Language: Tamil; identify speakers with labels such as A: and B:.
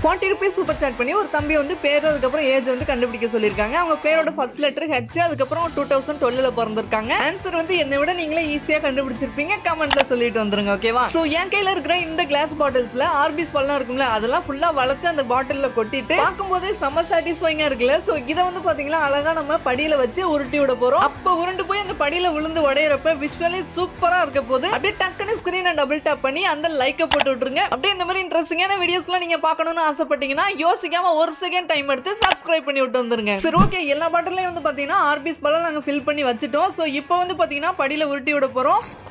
A: ஃபார்ட்டி ருபீஸ் சூப்பர் சாட் பண்ணி ஒரு தம்பி வந்து பேர் அதுக்கப்புறம் ஏஜ் வந்து கண்டுபிடிக்க சொல்லியிருக்காங்க அவங்க பேரோட ஃபர்ஸ்ட் லெட்டர் ஹெச் அதுக்கப்புறம் டூ தௌசண்ட் டுவெல்ல பிறந்திருக்காங்க ஆன்சர் வந்து என்னை விட நீங்களே ஈஸியா கண்டுபிடிச்சிருப்பீங்க கமெண்ட்ல சொல்லிட்டு வந்துருங்க ஓகேவா சோ என் கையில இருக்கிற இந்த கிளாஸ் பாட்டில்ஸ்ல ஆர்பிஸ் பழம் இருக்கும்ல அதெல்லாம் ஃபுல்லா வளர்த்து அந்த பாட்டில்ல கொட்டிட்டு பார்க்கும்போதே செம்ம சாட்டிஸ்ஃபைங்கா இருக்குல்ல சோ இதை வந்து பாத்தீங்கன்னா அழகா நம்ம படியில வச்சு உருட்டி விட போறோம் அப்ப உருண்டு போய் அந்த படியில விழுந்து உடையறப்ப விஷுவலி சூப்பரா இருக்க போது அப்படியே டக்குன்னு ஸ்கிரீனை டபுள் டேப் பண்ணி அந்த லைக்கை போட்டு விட்டுருங்க அப்படியே இந்த மாதிரி இன்ட்ரெஸ்டிங்கான வீடியோஸ்லாம் நீங்க பார்க்கணும்னு ஆசைப்பட்டீங்கன்னா யோசிக்காம ஒரு செகண்ட் டைம் எடுத்து சப்ஸ்கிரைப் பண்ணி விட்டு வந்துருங்க சரி ஓகே எல்லா பாட்டிலையும் வந்து பாத்தீங்கன்னா ஆர்பிஸ் பழம் நாங்க ஃபில் பண்ணி வச்சுட்டோம் ஸோ இப்போ வந்து பாத்தீங்கன்னா படியில உருட்டி விட போறோம்